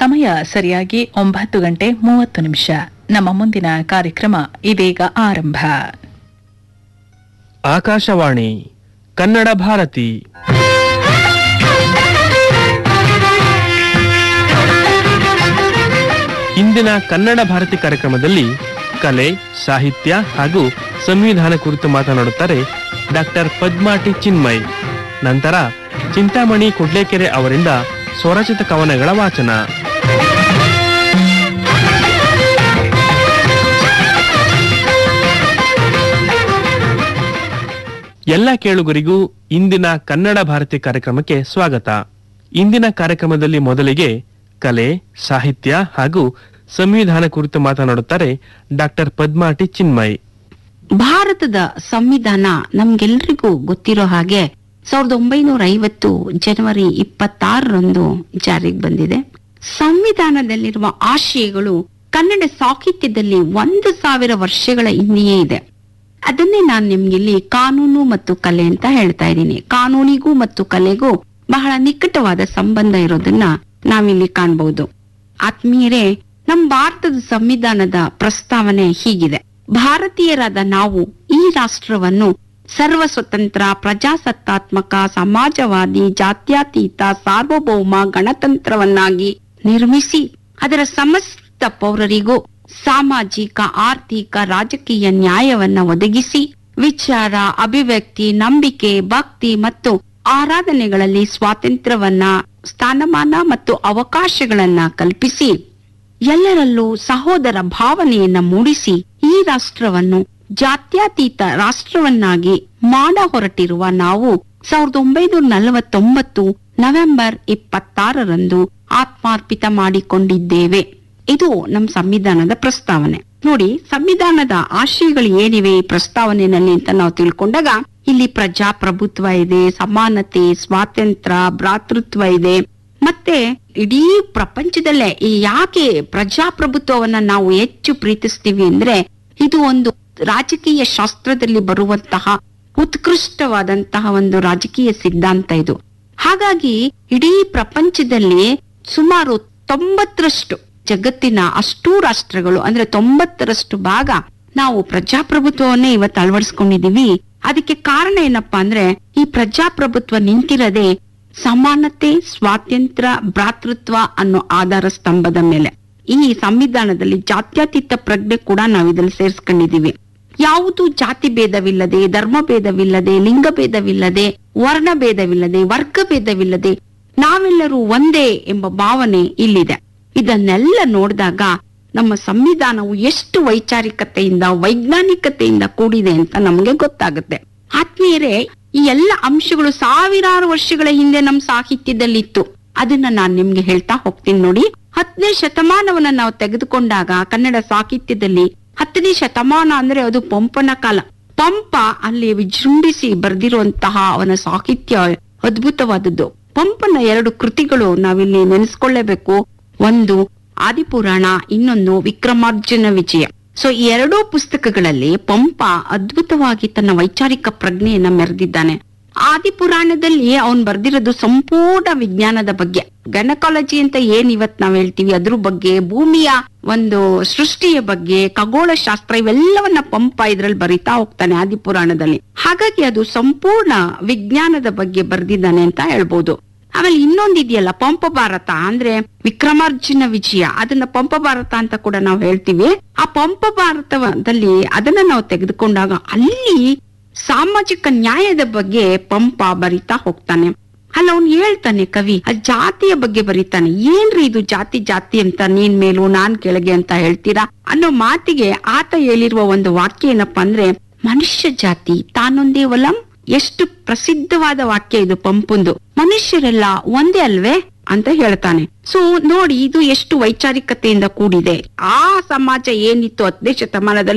ಸಮಯ ಸರಿಯಾಗಿ ಒಂಬತ್ತು ಗಂಟೆ ಮೂವತ್ತು ನಿಮಿಷ ನಮ್ಮ ಮುಂದಿನ ಕಾರ್ಯಕ್ರಮ ಇದೀಗ ಆರಂಭ ಆಕಾಶವಾಣಿ ಕನ್ನಡ ಭಾರತಿ ಇಂದಿನ ಕನ್ನಡ ಭಾರತಿ ಕಾರ್ಯಕ್ರಮದಲ್ಲಿ ಕಲೆ ಸಾಹಿತ್ಯ ಹಾಗೂ ಸಂವಿಧಾನ ಕುರಿತು ಮಾತನಾಡುತ್ತಾರೆ ಡಾಕ್ಟರ್ ಪದ್ಮಾಟಿ ಚಿನ್ಮಯ್ ನಂತರ ಚಿಂತಾಮಣಿ ಕುಡ್ಲೇಕೆರೆ ಅವರಿಂದ ಸ್ವರಚಿತ ಕವನಗಳ ವಾಚನ ಎಲ್ಲ ಕೇಳುಗರಿಗೂ ಇಂದಿನ ಕನ್ನಡ ಭಾರತಿ ಕಾರ್ಯಕ್ರಮಕ್ಕೆ ಸ್ವಾಗತ ಇಂದಿನ ಕಾರ್ಯಕ್ರಮದಲ್ಲಿ ಮೊದಲಿಗೆ ಕಲೆ ಸಾಹಿತ್ಯ ಹಾಗೂ ಸಂವಿಧಾನ ಕುರಿತು ಮಾತನಾಡುತ್ತಾರೆ ಡಾಕ್ಟರ್ ಪದ್ಮಾಟಿ ಚಿನ್ಮಯ್ ಭಾರತದ ಸಂವಿಧಾನ ನಮ್ಗೆಲ್ರಿಗೂ ಗೊತ್ತಿರೋ ಹಾಗೆ ಸಾವಿರದ ಒಂಬೈನೂರ ಐವತ್ತು ಜನವರಿ ಇಪ್ಪತ್ತಾರರಂದು ಜಾರಿಗೆ ಬಂದಿದೆ ಸಂವಿಧಾನದಲ್ಲಿರುವ ಆಶಯಗಳು ಕನ್ನಡ ಸಾಹಿತ್ಯದಲ್ಲಿ ಒಂದು ಸಾವಿರ ವರ್ಷಗಳ ಹಿಂದೆಯೇ ಇದೆ ಅದನ್ನೇ ನಾನು ನಿಮ್ಗಿಲ್ಲಿ ಕಾನೂನು ಮತ್ತು ಕಲೆ ಅಂತ ಹೇಳ್ತಾ ಇದ್ದೀನಿ ಕಾನೂನಿಗೂ ಮತ್ತು ಕಲೆಗೂ ಬಹಳ ನಿಕಟವಾದ ಸಂಬಂಧ ಇರೋದನ್ನ ನಾವಿಲ್ಲಿ ಕಾಣಬಹುದು ಆತ್ಮೀಯರೇ ನಮ್ ಭಾರತದ ಸಂವಿಧಾನದ ಪ್ರಸ್ತಾವನೆ ಹೀಗಿದೆ ಭಾರತೀಯರಾದ ನಾವು ಈ ರಾಷ್ಟ್ರವನ್ನು ಸರ್ವ ಸ್ವತಂತ್ರ ಪ್ರಜಾಸತ್ತಾತ್ಮಕ ಸಮಾಜವಾದಿ ಜಾತ್ಯತೀತ ಸಾರ್ವಭೌಮ ಗಣತಂತ್ರವನ್ನಾಗಿ ನಿರ್ಮಿಸಿ ಅದರ ಸಮಸ್ತ ಪೌರರಿಗೂ ಸಾಮಾಜಿಕ ಆರ್ಥಿಕ ರಾಜಕೀಯ ನ್ಯಾಯವನ್ನ ಒದಗಿಸಿ ವಿಚಾರ ಅಭಿವ್ಯಕ್ತಿ ನಂಬಿಕೆ ಭಕ್ತಿ ಮತ್ತು ಆರಾಧನೆಗಳಲ್ಲಿ ಸ್ವಾತಂತ್ರ್ಯವನ್ನ ಸ್ಥಾನಮಾನ ಮತ್ತು ಅವಕಾಶಗಳನ್ನ ಕಲ್ಪಿಸಿ ಎಲ್ಲರಲ್ಲೂ ಸಹೋದರ ಭಾವನೆಯನ್ನ ಮೂಡಿಸಿ ಈ ರಾಷ್ಟ್ರವನ್ನು ಜಾತ್ಯತೀತ ರಾಷ್ಟ್ರವನ್ನಾಗಿ ಮಾಡ ಹೊರಟಿರುವ ನಾವು ಸಾವಿರದ ಒಂಬೈನೂರ ನಲವತ್ತೊಂಬತ್ತು ನವೆಂಬರ್ ಇಪ್ಪತ್ತಾರರಂದು ಆತ್ಮಾರ್ಪಿತ ಮಾಡಿಕೊಂಡಿದ್ದೇವೆ ಇದು ನಮ್ಮ ಸಂವಿಧಾನದ ಪ್ರಸ್ತಾವನೆ ನೋಡಿ ಸಂವಿಧಾನದ ಆಶಯಗಳು ಏನಿವೆ ಈ ಪ್ರಸ್ತಾವನೆಯಲ್ಲಿ ಅಂತ ನಾವು ತಿಳ್ಕೊಂಡಾಗ ಇಲ್ಲಿ ಪ್ರಜಾಪ್ರಭುತ್ವ ಇದೆ ಸಮಾನತೆ ಸ್ವಾತಂತ್ರ್ಯ ಭ್ರಾತೃತ್ವ ಇದೆ ಮತ್ತೆ ಇಡೀ ಪ್ರಪಂಚದಲ್ಲೇ ಈ ಯಾಕೆ ಪ್ರಜಾಪ್ರಭುತ್ವವನ್ನ ನಾವು ಹೆಚ್ಚು ಪ್ರೀತಿಸ್ತೀವಿ ಅಂದ್ರೆ ಇದು ಒಂದು ರಾಜಕೀಯ ಶಾಸ್ತ್ರದಲ್ಲಿ ಬರುವಂತಹ ಉತ್ಕೃಷ್ಟವಾದಂತಹ ಒಂದು ರಾಜಕೀಯ ಸಿದ್ಧಾಂತ ಇದು ಹಾಗಾಗಿ ಇಡೀ ಪ್ರಪಂಚದಲ್ಲಿ ಸುಮಾರು ತೊಂಬತ್ತರಷ್ಟು ಜಗತ್ತಿನ ಅಷ್ಟೂ ರಾಷ್ಟ್ರಗಳು ಅಂದ್ರೆ ತೊಂಬತ್ತರಷ್ಟು ಭಾಗ ನಾವು ಪ್ರಜಾಪ್ರಭುತ್ವವನ್ನೇ ಇವತ್ತು ಅಳವಡಿಸ್ಕೊಂಡಿದೀವಿ ಅದಕ್ಕೆ ಕಾರಣ ಏನಪ್ಪಾ ಅಂದ್ರೆ ಈ ಪ್ರಜಾಪ್ರಭುತ್ವ ನಿಂತಿರದೆ ಸಮಾನತೆ ಸ್ವಾತಂತ್ರ್ಯ ಭ್ರಾತೃತ್ವ ಅನ್ನೋ ಆಧಾರ ಸ್ತಂಭದ ಮೇಲೆ ಈ ಸಂವಿಧಾನದಲ್ಲಿ ಜಾತ್ಯತೀತ ಪ್ರಜ್ಞೆ ಕೂಡ ನಾವು ಇದ್ರಲ್ಲಿ ಸೇರಿಸ್ಕೊಂಡಿದೀವಿ ಯಾವುದು ಜಾತಿ ಭೇದವಿಲ್ಲದೆ ಧರ್ಮ ಭೇದವಿಲ್ಲದೆ ಲಿಂಗ ಭೇದವಿಲ್ಲದೆ ವರ್ಣ ಭೇದವಿಲ್ಲದೆ ವರ್ಗ ಭೇದವಿಲ್ಲದೆ ನಾವೆಲ್ಲರೂ ಒಂದೇ ಎಂಬ ಭಾವನೆ ಇಲ್ಲಿದೆ ಇದನ್ನೆಲ್ಲ ನೋಡಿದಾಗ ನಮ್ಮ ಸಂವಿಧಾನವು ಎಷ್ಟು ವೈಚಾರಿಕತೆಯಿಂದ ವೈಜ್ಞಾನಿಕತೆಯಿಂದ ಕೂಡಿದೆ ಅಂತ ನಮ್ಗೆ ಗೊತ್ತಾಗುತ್ತೆ ಆತ್ಮೀಯರೇ ಈ ಎಲ್ಲ ಅಂಶಗಳು ಸಾವಿರಾರು ವರ್ಷಗಳ ಹಿಂದೆ ನಮ್ಮ ಸಾಹಿತ್ಯದಲ್ಲಿತ್ತು ಅದನ್ನ ನಾನ್ ನಿಮ್ಗೆ ಹೇಳ್ತಾ ಹೋಗ್ತೀನಿ ನೋಡಿ ಹತ್ತನೇ ಶತಮಾನವನ್ನ ನಾವು ತೆಗೆದುಕೊಂಡಾಗ ಕನ್ನಡ ಸಾಹಿತ್ಯದಲ್ಲಿ ಹತ್ತನೇ ಶತಮಾನ ಅಂದ್ರೆ ಅದು ಪಂಪನ ಕಾಲ ಪಂಪ ಅಲ್ಲಿ ವಿಜೃಂಭಿಸಿ ಬರೆದಿರುವಂತಹ ಅವನ ಸಾಹಿತ್ಯ ಅದ್ಭುತವಾದದ್ದು ಪಂಪನ ಎರಡು ಕೃತಿಗಳು ನಾವಿಲ್ಲಿ ನೆನೆಸ್ಕೊಳ್ಳೇಬೇಕು ಒಂದು ಆದಿಪುರಾಣ ಇನ್ನೊಂದು ವಿಕ್ರಮಾರ್ಜುನ ವಿಜಯ ಸೊ ಈ ಎರಡೂ ಪುಸ್ತಕಗಳಲ್ಲಿ ಪಂಪ ಅದ್ಭುತವಾಗಿ ತನ್ನ ವೈಚಾರಿಕ ಪ್ರಜ್ಞೆಯನ್ನ ಮೆರೆದಿದ್ದಾನೆ ಆದಿಪುರಾಣದಲ್ಲಿ ಅವನ್ ಬರ್ದಿರೋದು ಸಂಪೂರ್ಣ ವಿಜ್ಞಾನದ ಬಗ್ಗೆ ಗಣಕಾಲಜಿ ಅಂತ ಏನ್ ಇವತ್ ನಾವ್ ಹೇಳ್ತೀವಿ ಅದ್ರ ಬಗ್ಗೆ ಭೂಮಿಯ ಒಂದು ಸೃಷ್ಟಿಯ ಬಗ್ಗೆ ಖಗೋಳ ಶಾಸ್ತ್ರ ಇವೆಲ್ಲವನ್ನ ಪಂಪ ಇದ್ರಲ್ಲಿ ಬರಿತಾ ಹೋಗ್ತಾನೆ ಆದಿಪುರಾಣದಲ್ಲಿ ಹಾಗಾಗಿ ಅದು ಸಂಪೂರ್ಣ ವಿಜ್ಞಾನದ ಬಗ್ಗೆ ಬರ್ದಿದ್ದಾನೆ ಅಂತ ಹೇಳ್ಬೋದು ಆಮೇಲೆ ಇನ್ನೊಂದಿದೆಯಲ್ಲ ಪಂಪ ಭಾರತ ಅಂದ್ರೆ ವಿಕ್ರಮಾರ್ಜುನ ವಿಜಯ ಅದನ್ನ ಪಂಪ ಭಾರತ ಅಂತ ಕೂಡ ನಾವು ಹೇಳ್ತೀವಿ ಆ ಪಂಪ ಭಾರತದಲ್ಲಿ ಅದನ್ನ ನಾವು ತೆಗೆದುಕೊಂಡಾಗ ಅಲ್ಲಿ ಸಾಮಾಜಿಕ ನ್ಯಾಯದ ಬಗ್ಗೆ ಪಂಪ ಬರಿತಾ ಹೋಗ್ತಾನೆ ಅಲ್ಲ ಅವ್ನು ಹೇಳ್ತಾನೆ ಕವಿ ಆ ಜಾತಿಯ ಬಗ್ಗೆ ಬರೀತಾನೆ ಏನ್ರಿ ಇದು ಜಾತಿ ಜಾತಿ ಅಂತ ನೀನ್ ಮೇಲೂ ನಾನ್ ಕೆಳಗೆ ಅಂತ ಹೇಳ್ತೀರಾ ಅನ್ನೋ ಮಾತಿಗೆ ಆತ ಹೇಳಿರುವ ಒಂದು ವಾಕ್ಯ ಏನಪ್ಪಾ ಅಂದ್ರೆ ಮನುಷ್ಯ ಜಾತಿ ತಾನೊಂದೇ ಒಲಂ ಎಷ್ಟು ಪ್ರಸಿದ್ಧವಾದ ವಾಕ್ಯ ಇದು ಪಂಪುಂದು ಮನುಷ್ಯರೆಲ್ಲ ಒಂದೇ ಅಲ್ವೇ ಅಂತ ಹೇಳ್ತಾನೆ ಸೊ ನೋಡಿ ಇದು ಎಷ್ಟು ವೈಚಾರಿಕತೆಯಿಂದ ಕೂಡಿದೆ ಆ ಸಮಾಜ ಏನಿತ್ತು ಹತ್ತನೇ ಶತಮಾನದಲ್ಲಿ